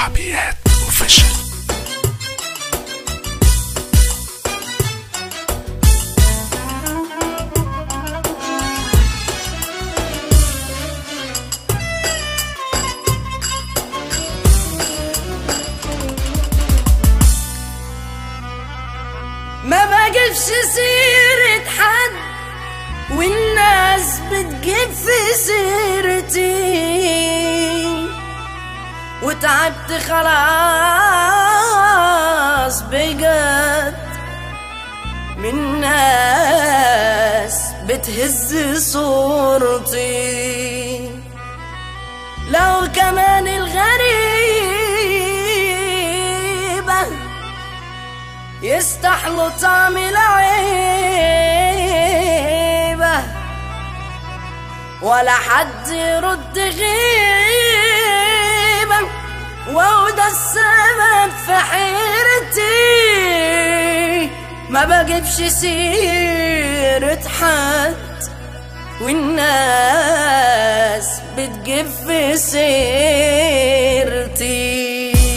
شعبيات اوفيشال ما بجيبش سيرة حد والناس بتجيب في سيرتي وتعبت خلاص بجد من ناس بتهز صورتي لو كمان الغريبة يستحلوا طعم العيبة ولا حد يرد غيبة وهو ده السبب في حيرتي ما بجيبش سيرة حد والناس بتجيب في سيرتي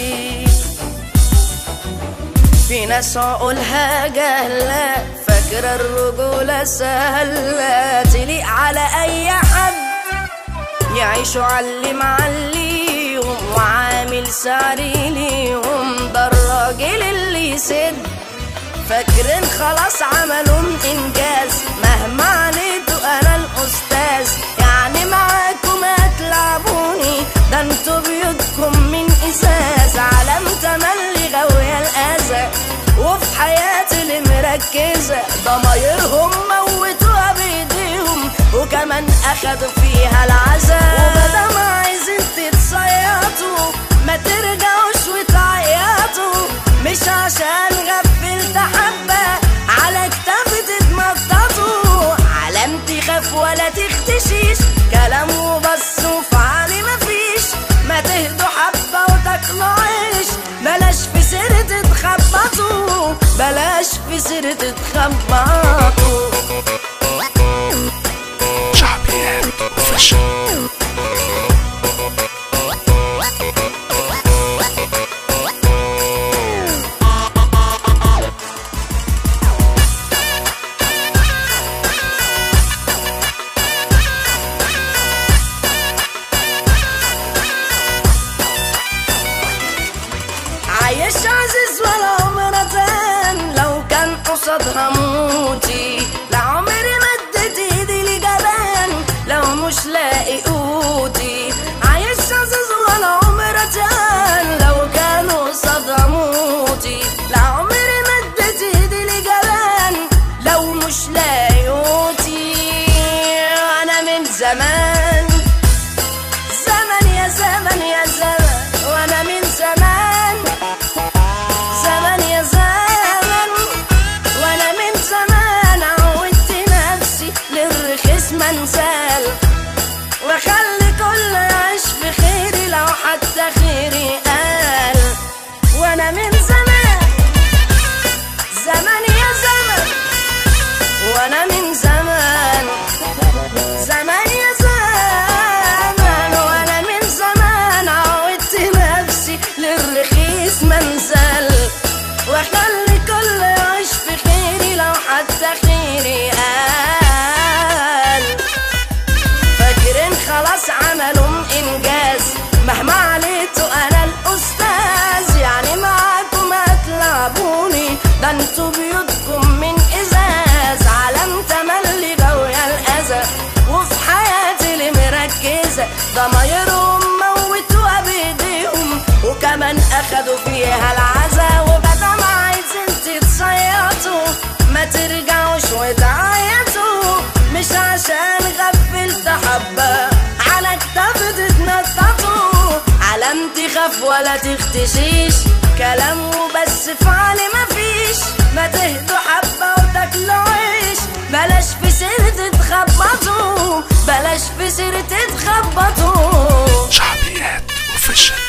في ناس عقولها جهلة فاكرة الرجولة سهلة تليق على أي حد يعيشوا علي معليهم وعامل سعري ليهم ده الراجل اللي يسد فاكرين خلاص عملوا انجاز مهما عليتوا انا الاستاذ يعني معاكم هتلعبوني ده انتوا بيوتكم من ازاز علم تملي غاوية الاذى وفي حياتي اللي مركزة ضمايرهم موتوها بايديهم وكمان اخدوا فيها العذاب ومادام عايزين تتصيطوا ما ترجعوش وتعيطوا مش عشان غفلت حبة على كتافي تتنططوا علامتي خاف ولا تختشيش كلام وبس وفعلي مفيش ما تهدوا حبة وتاكلوا عيش بلاش في سيرة تخبطوا بلاش في سيرة تخبطوا شعبيات اوفيشال عايش عزيز ولا عمرتين لو كان قصادها موتي لعمري مدت ايدي لجبان لو مش لاقي قوتي عايش عزيز ولا عمرتين لو كان قصادها موتي لعمري مدت ايدي لجبان لو مش لاقي قوتي انا من زمان زمن يا زمن يا زمن وانا من زمان زمن يا زمن وانا من زمان عودت نفسي للرخيص منزل واخلي كل يعيش في خيري لو حتى خيري قال وانا من زمان زمان يا زمن وانا من زمان زمان يا زمان وانا من زمان عودت نفسي للرخيص منزل واخلي كل يعيش في خيري لو حتى خيري قال فاكرين خلاص عملوا انجاز مهما عليتوا انا الاستاذ يعني معاكم هتلعبوني ده انتوا بيوتكم من ازاز علم تملي غاوية الاذى وفي حياتي اللي مركزة ضمايرهم موتوها بايديهم وكمان اخدوا فيها العزا وبدل ما عايزين تتصيطوا ما ترجعوش وتعيطوا مش عشان غفلت حبة على كتافي تتنططوا علامتي خاف ولا تختشيش كلام وبس فعل مفيش ما تهدوا حبة وتاكلوا عيش بلاش في سيرة تخبطوا بلاش في سيرة تخبطوا شعبيات اوفيشال